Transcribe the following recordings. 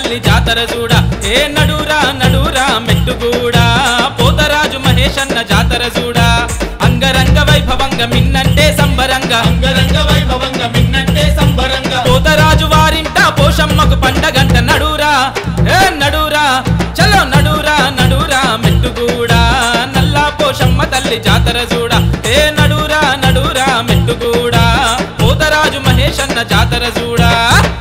తల్లి జాతర చూడ ఏ నడురా నడురా మెట్టుగూడా పోతరాజు మహేశన్న జాతర చూడ అంగరంగ వైభవంగా మిన్నంటే సంబరంగా అంగరంగ వైభవంగా మిన్నంటే సంబరంగా పోతరాజు వారింట పోషమ్మకు పండగంట నడురా ఏ నడురా చలో నడురా నడురా మెట్టుగూడా నల్లా పోషమ్మ తల్లి జాతర చూడ ఏ నడురా నడురా మెట్టుగూడా పోతరాజు మహేశన్న జాతర చూడా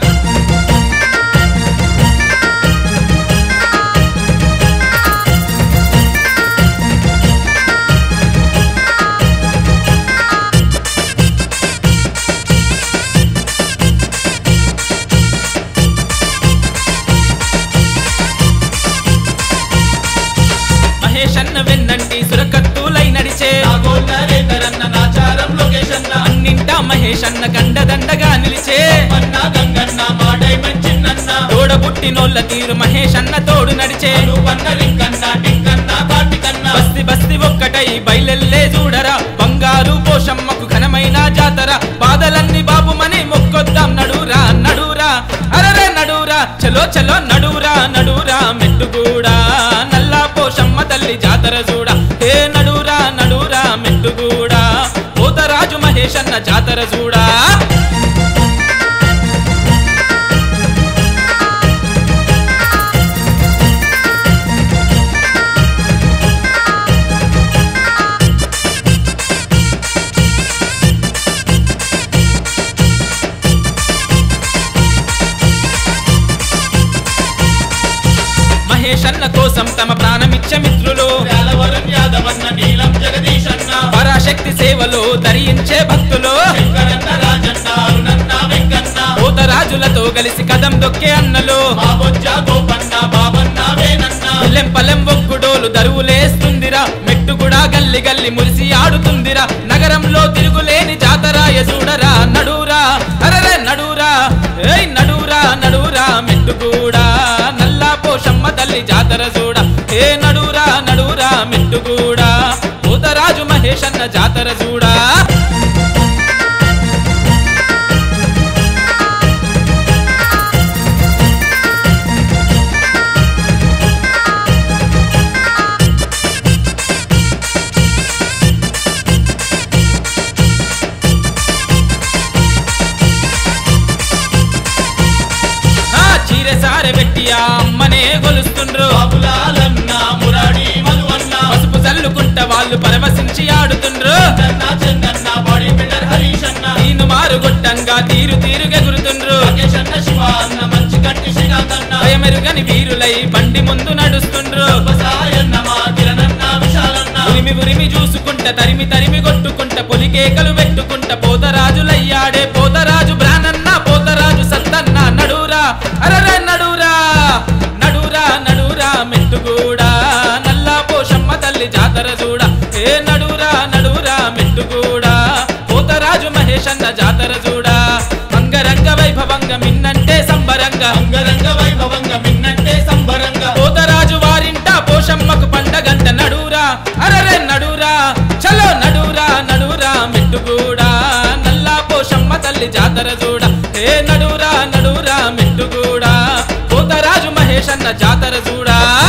మహేశన్న వెన్నంటి సురకత్తులై నడిచే నాగోళ్ళ రేతరన్న నాచారం లొకేషన్ అన్నింటా మహేశన్న గండదండగా నిలిచే అన్న గంగన్న మా డైమండ్ చిన్నన్న తోడబుట్టినోళ్ళ తీరు మహేశన్న తోడు నడిచే రూపన్న రింకన్న టింకన్న కార్తికన్న బస్తి బస్తి ఒక్కటై బయలెల్లే చూడరా బంగారు పోషమ్మకు ఘనమైన జాతర బాధలన్నీ బాబుమని మొక్కొద్దాం నడురా నడురా అరరే నడురా చలో చలో నడురా నడురా మెట్టుగూడా నల్లా పోషమ్మ తల్లి జాతర చూడ ఏ నడురా నడురా మెట్టుగూడా పోతరాజు మహేశన్న జాతర చూడా మహేశన్న కోసం తమ ప్రాణమిచ్చ మిత్రులు వేలవరం యాదవన్న నీలం జగదీశన్న పరాశక్తి సేవలో ధరించే భక్తులు శంకరన్న రాజన్న అరుణన్న వెంకన్న పోతరాజులతో కలిసి కదం దొక్కే అన్నలు మా బొజ్జ గోపన్న బాబన్న వేనన్న పల్లెం పల్లెం ఒగ్గుడోలు దరువులేస్తుందిరా మెట్టుగుడా గల్లి గల్లి మురిసి ఆడుతుందిరా నగరంలో తిరుగులేని జాతరాయ చూడరా నడురా అరరే నడురా ఏయ్ నడురా నడురా మెట్టుగూడా నల్లా పోషమ్మ తల్లి జాతర చూడ ఏ నడురా నడురా మెట్టుగూడా పోతరాజు మహేశన్న జాతర చూడా ఆ చీరె సారె పెట్టి ఆ అమ్మనే గొలుస్తుండ్రు బాబులాలన్న మురాడి మధువన్న పసుపు చల్లుకుంట వాళ్ళు పరవశించి ఆడుతుండ్రు చన్న చందన్న బాడీ బిల్డర్ హరీషన్న తీను మారుగొట్టంగా తీరు తీరుగెగురుతుండ్రు రాకేషన్న శివ అన్న మంచి కంటి శ్రీకాంతన్న భయమెరుగని వీరులై బండి ముందు నడుస్తుండ్రు సాయన్న మా కిరణన్న విశాలన్న ఉరిమి ఉరిమి చూసుకుంట తరిమి తరిమి కొట్టుకుంట పొలికేకలు పెట్టుకుంట పోతరాజులయ్యాడే పోతరాజు బ్రానన్న పోతరాజు సత్తన్న నడురా అరరే నడురా నడురా నడురా మెట్టుగూడా నల్లా పోషమ్మ తల్లి జాతర చూడ ఏ నడురా నడురా మెట్టుగూడా పోతరాజు మహేశన్న జాతర చూడా అంగరంగ వైభవంగా మిన్నంటే సంబరంగా అంగరంగ వైభవంగా మిన్నంటే సంబరంగా పోతరాజు వారింట పోషమ్మకు పండగంట నడురా అరరే నడురా చలో నడురా నడురా మెట్టుగూడా నల్లా పోషమ్మ తల్లి జాతర చూడ ఏ నడురా నడురా మెట్టుగూడా పోతరాజు మహేశన్న జాతర చూడా